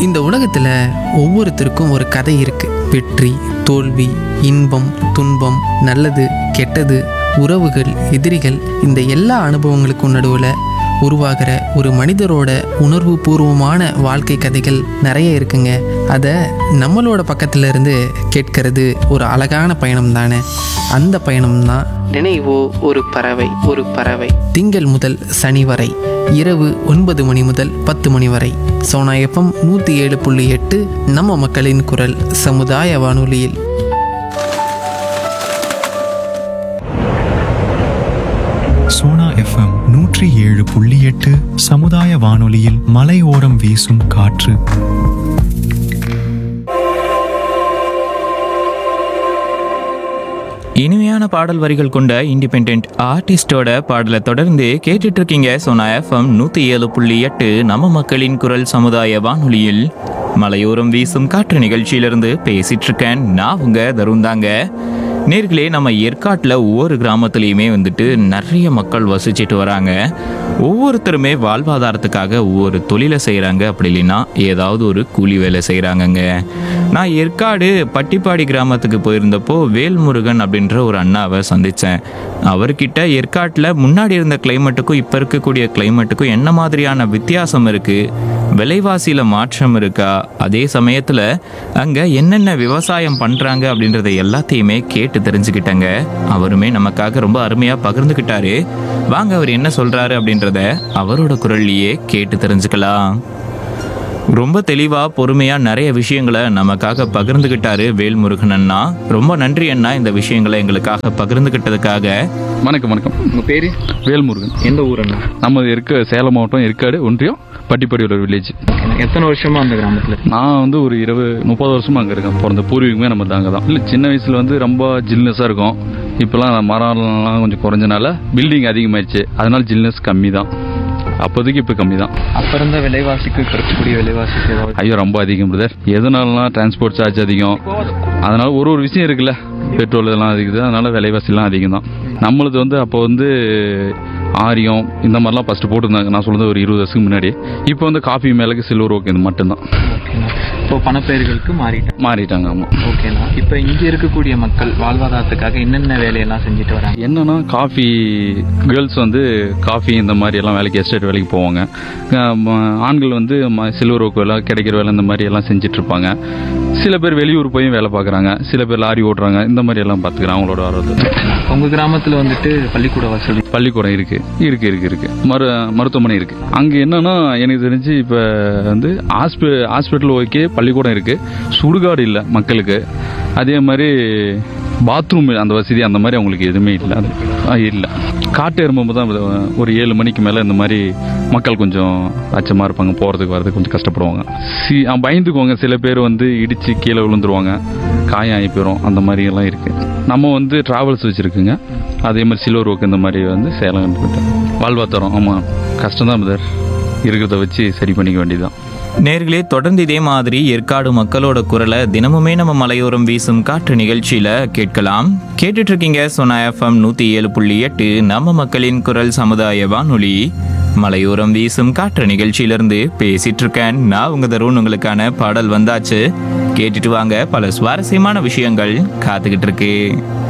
இந்த உலகத்தில் ஒவ்வொருத்தருக்கும் ஒரு கதை இருக்கு வெற்றி தோல்வி இன்பம் துன்பம் நல்லது கெட்டது உறவுகள் எதிரிகள் இந்த எல்லா அனுபவங்களுக்கும் நடுவில் உருவாகிற ஒரு மனிதரோட உணர்வு பூர்வமான வாழ்க்கை கதைகள் நிறைய இருக்குங்க அதை நம்மளோட பக்கத்துல இருந்து கேட்கறது ஒரு அழகான பயணம் தானே அந்த பயணம் தான் நினைவோ ஒரு பறவை ஒரு பறவை திங்கள் முதல் சனி வரை இரவு ஒன்பது மணி முதல் பத்து மணி வரை சோனா எஃப்எம் நூற்றி ஏழு புள்ளி எட்டு நம்ம மக்களின் குரல் சமுதாய வானொலியில் சோனா எஃப்எம் நூற்றி ஏழு புள்ளி எட்டு சமுதாய வானொலியில் மலையோரம் வீசும் காற்று இனிமையான பாடல் வரிகள் கொண்ட இண்டிபெண்ட் ஆர்டிஸ்டோட பாடலை தொடர்ந்து கேட்டுட்டு இருக்கீங்க சோனா எஃப்எம் நூற்றி ஏழு புள்ளி எட்டு நம்ம மக்களின் குரல் சமுதாய வானொலியில் மலையோரம் வீசும் காற்று நிகழ்ச்சியிலிருந்து பேசிட்டு இருக்கேன் நான் உங்க தருண் தாங்க நேர்களே நம்ம ஏற்காட்டில் ஒவ்வொரு கிராமத்துலேயுமே வந்துட்டு நிறைய மக்கள் வசிச்சுட்டு வராங்க ஒவ்வொருத்தருமே வாழ்வாதாரத்துக்காக ஒவ்வொரு தொழிலை செய்கிறாங்க அப்படி இல்லைன்னா ஏதாவது ஒரு கூலி வேலை செய்கிறாங்கங்க நான் ஏற்காடு பட்டிப்பாடி கிராமத்துக்கு போயிருந்தப்போ வேல்முருகன் அப்படின்ற ஒரு அண்ணாவை சந்தித்தேன் அவர்கிட்ட ஏற்காட்டில் முன்னாடி இருந்த கிளைமேட்டுக்கும் இப்போ இருக்கக்கூடிய கிளைமேட்டுக்கும் என்ன மாதிரியான வித்தியாசம் இருக்குது விலைவாசியில் மாற்றம் இருக்கா அதே சமயத்தில் அங்கே என்னென்ன விவசாயம் பண்ணுறாங்க அப்படின்றத எல்லாத்தையுமே கேட்டு தெரிஞ்சுக்கிட்டேங்க அவருமே நமக்காக ரொம்ப அருமையாக பகிர்ந்துக்கிட்டாரு வாங்க அவர் என்ன சொல்கிறாரு அப்படின்றத அவரோட குரல்லையே கேட்டு தெரிஞ்சுக்கலாம் ரொம்ப தெளிவாக பொறுமையாக நிறைய விஷயங்களை நமக்காக பகிர்ந்துக்கிட்டாரு வேல்முருகன் அண்ணா ரொம்ப நன்றி அண்ணா இந்த விஷயங்களை எங்களுக்காக பகிர்ந்துக்கிட்டதுக்காக வணக்கம் வணக்கம் உங்கள் பேர் வேல்முருகன் எந்த ஊருண்ணா நம்ம இருக்க சேலம் மாவட்டம் ஏற்காடு ஒன்றியம் பட்டிப்படியோட வில்லேஜ் எத்தனை வருஷமா அந்த கிராமத்தில் நான் வந்து ஒரு இருபது முப்பது வருஷமா அங்கே இருக்கேன் பிறந்த பூர்வீகமே நம்ம தாங்க தான் இல்லை சின்ன வயசுல வந்து ரொம்ப ஜில்னஸாக இருக்கும் இப்போலாம் மரம்லாம் கொஞ்சம் குறைஞ்சனால பில்டிங் அதிகமாயிடுச்சு அதனால ஜில்னஸ் கம்மி தான் அப்போதைக்கு இப்போ கம்மி தான் அப்போ இருந்த விலைவாசிக்கு இப்போ இருக்கக்கூடிய விலைவாசிக்கு ஏதாவது ஐயோ ரொம்ப அதிகம் பிரதர் எதனாலலாம் டிரான்ஸ்போர்ட் சார்ஜ் அதிகம் அதனால ஒரு ஒரு விஷயம் இருக்குல்ல பெட்ரோல் இதெல்லாம் அதிகுது அதனால விலைவாசிலாம் அதிகம் தான் நம்மளது வந்து அப்போ வந்து ஆரியம் இந்த மாதிரிலாம் ஃபஸ்ட்டு போட்டிருந்தாங்க நான் சொல்றது ஒரு இருபது வருஷத்துக்கு முன்னாடி இப்போ வந்து காஃபி மேலக்கு சில்வர் ஓகே இது மட்டும்தான் ஓகேண்ணா இப்போ பணப்பெயர்களுக்கு மாறிட்டேன் மாறிட்டாங்க ஆமாம் ஓகேண்ணா இப்போ இங்கே இருக்கக்கூடிய மக்கள் வாழ்வாதாரத்துக்காக என்னென்ன வேலையெல்லாம் செஞ்சுட்டு வராங்க என்னன்னா காஃபி கேர்ள்ஸ் வந்து காஃபி இந்த மாதிரி எல்லாம் வேலைக்கு எஸ்டேட் வேலைக்கு போவாங்க அஹ் ம- ஆண்கள் வந்து ம- சில்வர் ஓக்கு வேலை கிடைக்கிற வேலை இந்த மாதிரி எல்லாம் செஞ்சுட்டு இருப்பாங்க சில பேர் வெளியூர் போய் வேலை பார்க்குறாங்க சில பேர் லாரி ஓட்டுறாங்க இந்த மாதிரி எல்லாம் பார்த்துக்கிறாங்க அவங்களோட வரது உங்கள் கிராமத்தில் வந்துட்டு பள்ளிக்கூட வசதி பள்ளிக்கூடம் இருக்கு இருக்கு இருக்கு இருக்கு மரு மருத்துவமனை இருக்கு அங்க என்னன்னா எனக்கு தெரிஞ்சு இப்ப வந்து ஹாஸ்பி ஹாஸ்பிட்டல் ஓகே பள்ளிக்கூடம் இருக்கு சுடுகாடு இல்லை மக்களுக்கு அதே மாதிரி பாத்ரூம் அந்த வசதி அந்த மாதிரி அவங்களுக்கு எதுவுமே இல்லை இல்லை காட்டு எறும்பு தான் இது, ஒரு ஏழு மணிக்கு மேலே இந்த மாதிரி மக்கள் கொஞ்சம் அச்சமாக இருப்பாங்க போகிறதுக்கு வரதுக்கு கொஞ்சம் கஷ்டப்படுவாங்க சி ஆ, பயந்துக்குவாங்க சில பேர் வந்து இடித்து கீழே விழுந்துருவாங்க காயம் ஆகி போயிடும் அந்த மாதிரி எல்லாம் இருக்குது நம்ம வந்து டிராவல்ஸ் வச்சுருக்குங்க அதே மாதிரி சில்வர் ஒர்க் இந்த மாதிரி வந்து சேலம் வாழ்வாதாரம் ஆமாம் கஷ்டம் தான் பிரதர் இருக்கிறத வச்சு சரி பண்ணிக்க வேண்டியதுதான் நேர்களே தொடர்ந்து இதே மாதிரி ஏற்காடு மக்களோட குரலை தினமுமே நம்ம மலையோரம் வீசும் காற்று நிகழ்ச்சியில கேட்கலாம் கேட்டுட்டு இருக்கீங்க சொன்ன எஃப்எம் நூத்தி ஏழு புள்ளி எட்டு நம்ம மக்களின் குரல் சமுதாய வானொலி மலையோரம் வீசும் காற்று நிகழ்ச்சியிலிருந்து பேசிட்டு இருக்கேன் நான் உங்க தருண் உங்களுக்கான பாடல் வந்தாச்சு கேட்டுட்டு வாங்க பல சுவாரஸ்யமான விஷயங்கள் காத்துக்கிட்டு இருக்கு